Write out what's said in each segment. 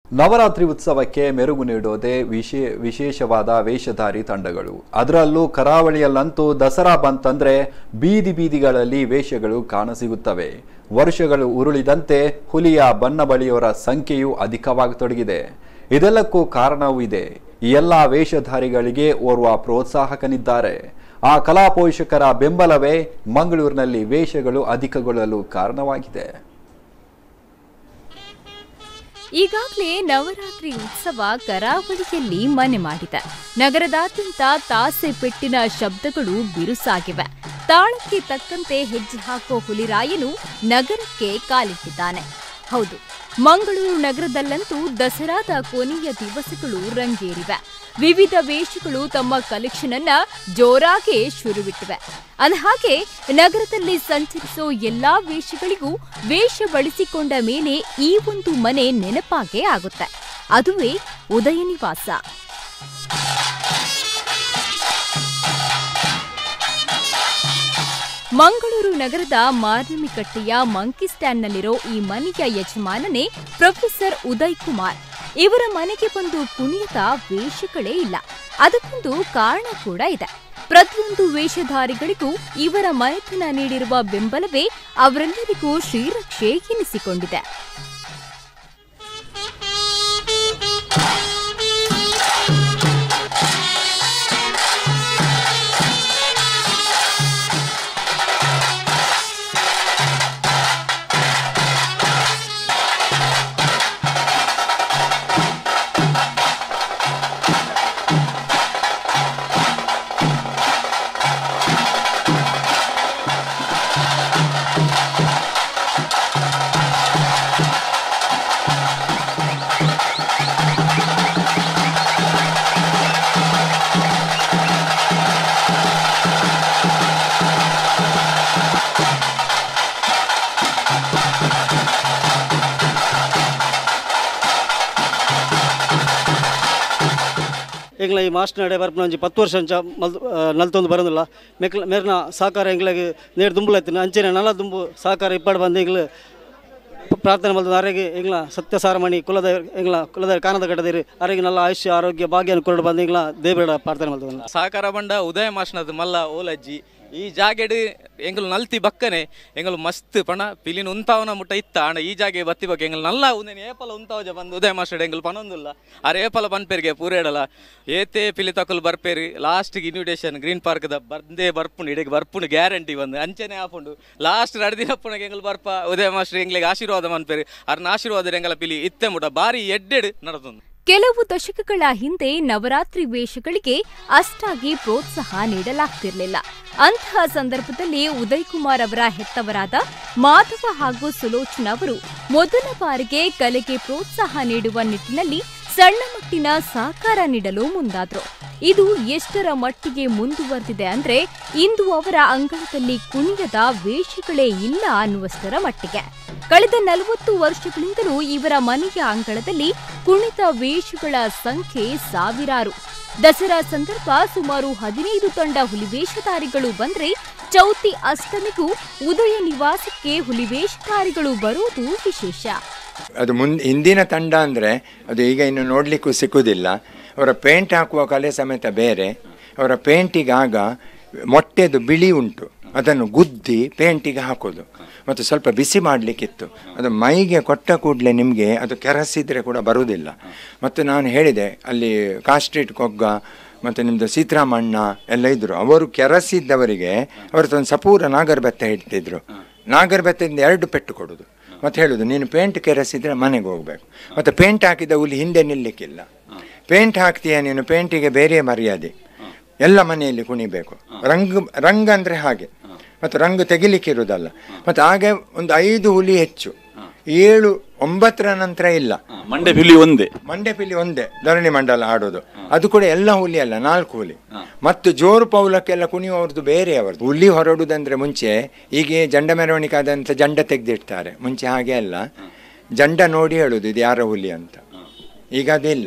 ನವರಾತ್ರಿ ಉತ್ಸವಕ್ಕೆ ಮೆರುಗು ನೀಡೋದೇ ವಿಶೇ ವಿಶೇಷವಾದ ವೇಷಧಾರಿ ತಂಡಗಳು ಅದರಲ್ಲೂ ಕರಾವಳಿಯಲ್ಲಂತೂ ದಸರಾ ಬಂತಂದ್ರೆ ಬೀದಿ ಬೀದಿಗಳಲ್ಲಿ ವೇಷಗಳು ಕಾಣಸಿಗುತ್ತವೆ ವರ್ಷಗಳು ಉರುಳಿದಂತೆ ಹುಲಿಯ ಬಣ್ಣ ಬಳಿಯವರ ಸಂಖ್ಯೆಯು ಅಧಿಕವಾಗತೊಡಗಿದೆ ಇದೆಲ್ಲಕ್ಕೂ ಕಾರಣವೂ ಇದೆ ಈ ಎಲ್ಲ ವೇಷಧಾರಿಗಳಿಗೆ ಓರ್ವ ಪ್ರೋತ್ಸಾಹಕನಿದ್ದಾರೆ ಆ ಕಲಾ ಪೋಷಕರ ಬೆಂಬಲವೇ ಮಂಗಳೂರಿನಲ್ಲಿ ವೇಷಗಳು ಅಧಿಕಗೊಳ್ಳಲು ಕಾರಣವಾಗಿದೆ ಈಗಾಗಲೇ ನವರಾತ್ರಿ ಉತ್ಸವ ಕರಾವಳಿಯಲ್ಲಿ ಮನೆ ಮಾಡಿದೆ ನಗರದಾದ್ಯಂತ ತಾಸೆ ಪೆಟ್ಟಿನ ಶಬ್ದಗಳು ಬಿರುಸಾಗಿವೆ ತಾಳಕ್ಕೆ ತಕ್ಕಂತೆ ಹೆಜ್ಜೆ ಹಾಕೋ ಹುಲಿರಾಯನು ನಗರಕ್ಕೆ ಕಾಲಿಟ್ಟಿದ್ದಾನೆ ಹೌದು ಮಂಗಳೂರು ನಗರದಲ್ಲಂತೂ ದಸರಾದ ಕೊನೆಯ ದಿವಸಗಳು ರಂಗೇರಿವೆ ವಿವಿಧ ವೇಷಗಳು ತಮ್ಮ ಕಲೆಕ್ಷನ್ ಅನ್ನ ಜೋರಾಗಿ ಶುರುವಿಟ್ಟಿವೆ ಅಂದಹಾಗೆ ನಗರದಲ್ಲಿ ಸಂಚರಿಸೋ ಎಲ್ಲಾ ವೇಷಗಳಿಗೂ ವೇಷ ಬಳಸಿಕೊಂಡ ಮೇಲೆ ಈ ಒಂದು ಮನೆ ನೆನಪಾಗೇ ಆಗುತ್ತೆ ಅದುವೇ ಉದಯ ನಿವಾಸ ಮಂಗಳೂರು ನಗರದ ಮಾರ್ನಮಿಕಟ್ಟೆಯ ಮಂಕಿ ಸ್ಟ್ಯಾಂಡ್ನಲ್ಲಿರೋ ಈ ಮನೆಯ ಯಜಮಾನನೇ ಪ್ರೊಫೆಸರ್ ಉದಯ್ ಕುಮಾರ್ ಇವರ ಮನೆಗೆ ಬಂದು ಕುಣಿಯದ ವೇಷಗಳೇ ಇಲ್ಲ ಅದಕ್ಕೊಂದು ಕಾರಣ ಕೂಡ ಇದೆ ಪ್ರತಿಯೊಂದು ವೇಷಧಾರಿಗಳಿಗೂ ಇವರ ಮನೆತನ ನೀಡಿರುವ ಬೆಂಬಲವೇ ಅವರೆಲ್ಲರಿಗೂ ಶ್ರೀರಕ್ಷೆ ಎನಿಸಿಕೊಂಡಿದೆ ಎಂಗ್ಲ ಈ ಮಾಸ್ಟರ್ ನಡೆ ಬರ್ಪನ ಒಂಜಿ ಪತ್ತು ವರ್ಷ ಅಂಚ ಮಲ್ ನಲ್ತೊಂದು ಬರೋದಿಲ್ಲ ಮೆಕ್ಲ ಮೇರ್ನ ಸಾಕಾರ ಎಂಗ್ಲಿಗೆ ನೇರು ದುಂಬುಲೈತಿನ ಅಂಚೆನೆ ನಲ ದುಂಬು ಸಾಕಾರ ಇಪ್ಪಡು ಬಂದು ಎಂಗ್ಲು ಪ್ರಾರ್ಥನೆ ಮಲ್ತದ ಅರೆಗೆ ಎಂಗ್ಲ ಸತ್ಯ ಸಾರಮಣಿ ಕುಲದ ಎಂಗ್ಲ ಕುಲದ ಕಾನದ ಕಟ್ಟದಿರಿ ಅರೆಗೆ ನಲ್ಲ ಆಯುಷ್ಯ ಆರೋಗ್ಯ ಭಾಗ್ಯನ ಕೊರಡು ಬಂದು ಎಂಗ್ಲ ದೇವರ ಪ್ರಾರ್ಥನೆ ಮಲ್ತದ ಸಹಕಾರ ಬಂಡ ಉದಯ ಮಾಸ್ನದು ಮಲ್ಲ ಓಲಜ್ಜಿ ಈ ಜಾಗೆಡ್ ಎಂಗಲು ನಲ್ತಿ ಬಕ್ಕನೆ ಎಂಗಲು ಮಸ್ತ್ ಪಣ ಪಿಲಿನ ಉಂತಾವನ ಮುಟ್ಟ ಇತ್ತ ಅಣ್ಣ ಈ ಜಾಗೆ ಬತ್ತಿ ಬಗ್ಗೆ ಎಂಗಲ್ ನಲ್ಲ ಉಂದೇನೆ ಏಪಲ ಉಂತಾವಜ ಬಂದು ಉದಯ ಮಾಸ್ಟರ್ ಎಂಗಲ್ ಪನೊಂದುಲ್ಲ ಅರೆ ಏಪಲ ಬನ್ಪೇರಿಗೆ ಪೂರೇಡಲ ಏತೆ ಪಿಲಿ ತಕೊಲ್ ಬರ್ಪೇರಿ ಲಾಸ್ಟ್ಗೆ ಇನ್ವಿಟೇಷನ್ ಗ್ರೀನ್ ಪಾರ್ಕ್ದ ಬರ್ದೇ ಬರ್ಪುಂಡು ಇಡೆಗೆ ಬರ್ಪುಂಡು ಗ್ಯಾರಂಟಿ ಬಂದು ಅಂಚನೆ ಆಪುಂಡು ಲಾಸ್ಟ್ ನಡ್ದಿನಪ್ಪುನಗೆ ಎಂಗಲ್ ಬರ್ಪ ಉದಯ ಮಾಸ್ಟರ್ ಎಂಗ್ಲಿಗೆ ಆಶೀರ್ವಾದ ಮನ್ಪೇರಿ ಅರ್ನ ಆಶೀರ್ವಾದ ಎಂಗಲ ಪಿಲಿ ಇತ್ತೆ ಮುಟ ಬಾರಿ ಎಡ್ಡೆಡ್ ನಡತೊಂದು ಕೆಲವು ದಶಕಗಳ ಹಿಂದೆ ನವರಾತ್ರಿ ವೇಷಗಳಿಗೆ ಅಷ್ಟಾಗಿ ಪ್ರೋತ್ಸಾಹ ನೀಡಲಾಗ್ತಿರ್ಲಿಲ್ಲ ಅಂತಹ ಸಂದರ್ಭದಲ್ಲಿ ಉದಯ್ ಕುಮಾರ್ ಅವರ ಹೆತ್ತವರಾದ ಮಾಧವ ಹಾಗೂ ಸುಲೋಚನಾ ಅವರು ಮೊದಲ ಬಾರಿಗೆ ಕಲೆಗೆ ಪ್ರೋತ್ಸಾಹ ನೀಡುವ ನಿಟ್ಟಿನಲ್ಲಿ ಸಣ್ಣ ಮಟ್ಟಿನ ಸಹಕಾರ ನೀಡಲು ಮುಂದಾದ್ರು ಇದು ಎಷ್ಟರ ಮಟ್ಟಿಗೆ ಮುಂದುವರೆದಿದೆ ಅಂದ್ರೆ ಇಂದು ಅವರ ಅಂಗಳದಲ್ಲಿ ಕುಣಿಯದ ವೇಷಗಳೇ ಇಲ್ಲ ಅನ್ನುವಷ್ಟರ ಮಟ್ಟಿಗೆ ಕಳೆದ ನಲವತ್ತು ವರ್ಷಗಳಿಂದಲೂ ಇವರ ಮನೆಯ ಅಂಗಳದಲ್ಲಿ ಕುಣಿತ ವೇಷಗಳ ಸಂಖ್ಯೆ ಸಾವಿರಾರು ದಸರಾ ಸಂದರ್ಭ ಸುಮಾರು ಹದಿನೈದು ತಂಡ ಹುಲಿವೇಷಧಾರಿಗಳು ಬಂದ್ರೆ ಚೌತಿ ಅಷ್ಟಮಿಗೂ ಉದಯ ನಿವಾಸಕ್ಕೆ ಹುಲಿವೇಷಧಾರಿಗಳು ಬರುವುದು ವಿಶೇಷ ಅದು ಮುಂದೆ ಹಿಂದಿನ ತಂಡ ಅಂದರೆ ಅದು ಈಗ ಇನ್ನು ನೋಡಲಿಕ್ಕೂ ಸಿಕ್ಕುವುದಿಲ್ಲ ಅವರ ಪೇಂಟ್ ಹಾಕುವ ಕಲೆ ಸಮೇತ ಬೇರೆ ಅವರ ಪೇಂಟಿಗೆ ಆಗ ಮೊಟ್ಟೆದು ಬಿಳಿ ಉಂಟು ಅದನ್ನು ಗುದ್ದಿ ಪೇಂಟಿಗೆ ಹಾಕೋದು ಮತ್ತು ಸ್ವಲ್ಪ ಬಿಸಿ ಮಾಡಲಿಕ್ಕಿತ್ತು ಅದು ಮೈಗೆ ಕೊಟ್ಟ ಕೂಡಲೇ ನಿಮಗೆ ಅದು ಕೆರಸಿದ್ರೆ ಕೂಡ ಬರುವುದಿಲ್ಲ ಮತ್ತು ನಾನು ಹೇಳಿದೆ ಅಲ್ಲಿ ಕಾಸ್ಟ್ರೀಟ್ ಕೊಗ್ಗ ಮತ್ತು ನಿಮ್ಮದು ಸೀತಾರಾಮಣ್ಣ ಎಲ್ಲ ಇದ್ದರು ಅವರು ಕೆರಸಿದ್ದವರಿಗೆ ಅವರದೊಂದು ಸಪೂರ ನಾಗರ ಬೆತ್ತ ಇಡ್ತಿದ್ರು ನಾಗರ ಬೆತ್ತದಿಂದ ಎರಡು ಪೆಟ್ಟು ಕೊಡೋದು ಮತ್ತು ಹೇಳೋದು ನೀನು ಪೇಂಟ್ ಕೆರಸಿದ್ರೆ ಮನೆಗೆ ಹೋಗಬೇಕು ಮತ್ತು ಪೇಂಟ್ ಹಾಕಿದ ಹುಲಿ ಹಿಂದೆ ನಿಲ್ಲಕ್ಕಿಲ್ಲ ಪೇಂಟ್ ಹಾಕ್ತೀಯ ನೀನು ಪೇಂಟಿಗೆ ಬೇರೆ ಮರ್ಯಾದೆ ಎಲ್ಲ ಮನೆಯಲ್ಲಿ ಕುಣಿಬೇಕು ರಂಗ್ ರಂಗ್ ಅಂದರೆ ಹಾಗೆ ಮತ್ತು ರಂಗು ತೆಗಿಲಿಕ್ಕಿರುವುದಲ್ಲ ಮತ್ತು ಹಾಗೆ ಒಂದು ಐದು ಹುಲಿ ಹೆಚ್ಚು ಏಳು ಒಂಬತ್ತರ ನಂತರ ಇಲ್ಲ ಮಂಡೆ ಪಿಲಿ ಒಂದೇ ಮಂಡ್ಯ ಪಿಲಿ ಒಂದೇ ಧರಣಿ ಮಂಡಲ ಆಡೋದು ಅದು ಕೂಡ ಎಲ್ಲ ಹುಲಿ ಅಲ್ಲ ನಾಲ್ಕು ಹುಲಿ ಮತ್ತು ಜೋರು ಪೌಲಕ್ಕೆಲ್ಲ ಕುಣಿಯುವವ್ರದ್ದು ಬೇರೆ ಅವರದ್ದು ಹುಲಿ ಹೊರಡುದಂದ್ರೆ ಮುಂಚೆ ಈಗ ಜಂಡ ಮೆರವಣಿಗೆ ಆದಂಥ ಜಂಡ ತೆಗೆದಿಡ್ತಾರೆ ಮುಂಚೆ ಹಾಗೆ ಅಲ್ಲ ಜಂಡ ನೋಡಿ ಹೇಳುದು ಇದು ಯಾರ ಹುಲಿ ಅಂತ ಈಗ ಅದಿಲ್ಲ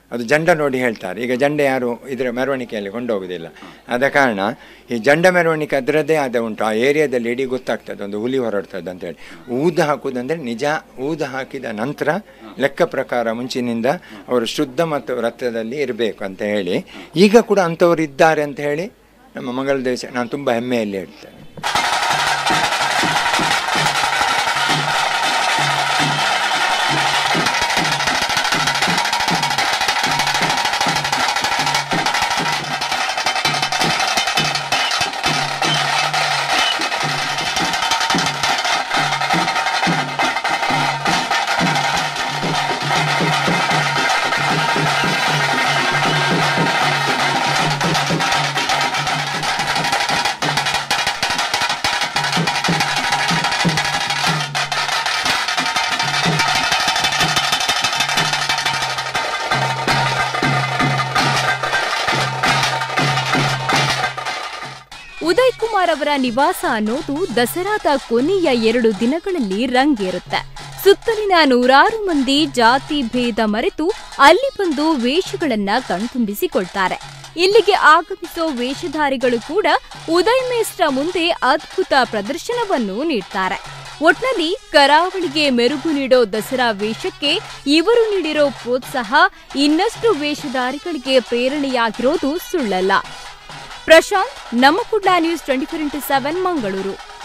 ಅದು ಜಂಡ ನೋಡಿ ಹೇಳ್ತಾರೆ ಈಗ ಜಂಡ ಯಾರು ಇದರ ಮೆರವಣಿಗೆಯಲ್ಲಿ ಕೊಂಡೋಗೋದಿಲ್ಲ ಆದ ಕಾರಣ ಈ ಜಂಡ ಮೆರವಣಿಗೆ ಅದರದ್ದೇ ಆದ ಉಂಟು ಆ ಏರಿಯಾದಲ್ಲಿ ಇಡೀ ಗೊತ್ತಾಗ್ತದೆ ಒಂದು ಹುಲಿ ಹೊರಡ್ತದೆ ಅಂತೇಳಿ ಊದ ಹಾಕುವುದಂದರೆ ನಿಜ ಊದ ಹಾಕಿದ ನಂತರ ಲೆಕ್ಕ ಪ್ರಕಾರ ಮುಂಚಿನಿಂದ ಅವರು ಶುದ್ಧ ಮತ್ತು ವ್ರತದಲ್ಲಿ ಇರಬೇಕು ಅಂತ ಹೇಳಿ ಈಗ ಕೂಡ ಅಂಥವ್ರು ಇದ್ದಾರೆ ಅಂತ ಹೇಳಿ ನಮ್ಮ ಮಂಗಳ ದೇಶ ನಾನು ತುಂಬ ಹೆಮ್ಮೆಯಲ್ಲಿ ಹೇಳ್ತೇನೆ ಉದಯ್ ಕುಮಾರ್ ಅವರ ನಿವಾಸ ಅನ್ನೋದು ದಸರಾದ ಕೊನೆಯ ಎರಡು ದಿನಗಳಲ್ಲಿ ರಂಗೇರುತ್ತೆ ಸುತ್ತಲಿನ ನೂರಾರು ಮಂದಿ ಜಾತಿ ಭೇದ ಮರೆತು ಅಲ್ಲಿ ಬಂದು ವೇಷಗಳನ್ನ ಕಣ್ತುಂಬಿಸಿಕೊಳ್ತಾರೆ ಇಲ್ಲಿಗೆ ಆಗಮಿಸೋ ವೇಷಧಾರಿಗಳು ಕೂಡ ಉದಯ್ ಮೇಸ್ಟ್ರ ಮುಂದೆ ಅದ್ಭುತ ಪ್ರದರ್ಶನವನ್ನು ನೀಡ್ತಾರೆ ಒಟ್ನಲ್ಲಿ ಕರಾವಳಿಗೆ ಮೆರುಗು ನೀಡೋ ದಸರಾ ವೇಷಕ್ಕೆ ಇವರು ನೀಡಿರೋ ಪ್ರೋತ್ಸಾಹ ಇನ್ನಷ್ಟು ವೇಷಧಾರಿಗಳಿಗೆ ಪ್ರೇರಣೆಯಾಗಿರೋದು ಸುಳ್ಳಲ್ಲ ಪ್ರಶಾಂತ್ ನಮ್ಮ Kudla news twenty four into seven Mangaluru